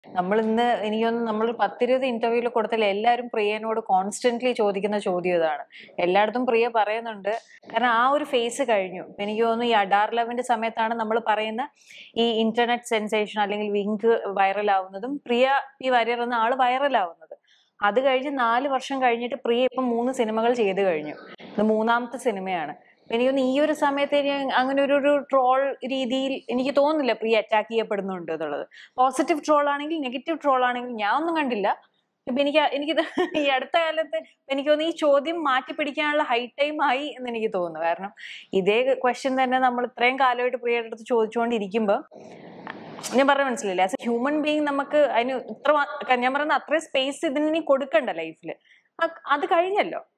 നമ്മൾ ഇന്ന് എനിക്ക് തോന്നുന്നു നമ്മൾ പത്തിരുപത് ഇന്റർവ്യൂവിൽ കൊടുത്താൽ എല്ലാവരും പ്രിയനോട് കോൺസ്റ്റന്റ്ലി ചോദിക്കുന്ന ചോദ്യം ഇതാണ് എല്ലായിടത്തും പ്രിയ പറയുന്നുണ്ട് കാരണം ആ ഒരു ഫേസ് കഴിഞ്ഞു ഇപ്പൊ എനിക്ക് തോന്നുന്നു ഈ അഡാർ ലെവന്റെ സമയത്താണ് നമ്മൾ പറയുന്ന ഈ ഇന്റർനെറ്റ് സെൻസേഷൻ അല്ലെങ്കിൽ വിങ്ക് വൈറൽ ആവുന്നതും പ്രിയ പി വാര്യർ എന്ന ആള് വൈറൽ ആവുന്നത് അത് കഴിഞ്ഞ് നാല് വർഷം കഴിഞ്ഞിട്ട് പ്രിയ ഇപ്പം മൂന്ന് സിനിമകൾ ചെയ്തു കഴിഞ്ഞു ഇത് മൂന്നാമത്തെ സിനിമയാണ് അപ്പൊ എനിക്ക് തോന്നുന്നു ഈ ഒരു സമയത്ത് ഇനി അങ്ങനെ ഒരു ഒരു ട്രോൾ രീതിയിൽ എനിക്ക് തോന്നുന്നില്ല പ്രിയ അറ്റാക്ക് ചെയ്യപ്പെടുന്നുണ്ട് എന്നുള്ളത് പോസിറ്റീവ് ട്രോൾ ആണെങ്കിൽ നെഗറ്റീവ് ട്രോൾ ആണെങ്കിൽ ഞാൻ ഒന്നും കണ്ടില്ല ഇപ്പൊ എനിക്ക് എനിക്കിത് ഈ അടുത്ത കാലത്ത് എനിക്ക് തോന്നുന്നു ഈ ചോദ്യം മാറ്റി പിടിക്കാനുള്ള ഹൈ ടൈം ആയി എന്ന് എനിക്ക് തോന്നുന്നു കാരണം ഇതേ ക്വസ്റ്റ്യൻ തന്നെ നമ്മൾ ഇത്രയും കാലമായിട്ട് പ്രിയയുടെ അടുത്ത് ചോദിച്ചുകൊണ്ടിരിക്കുമ്പോൾ ഞാൻ പറഞ്ഞ മനസ്സിലില്ല ആസ് എ ഹ്യൂമൻ ബീങ് നമുക്ക് അതിന് ഇത്ര മാ- ഞാൻ പറയുന്ന അത്രയും സ്പേസ് ഇതിന് ഇനി കൊടുക്കണ്ട ലൈഫിൽ അത് കഴിഞ്ഞല്ലോ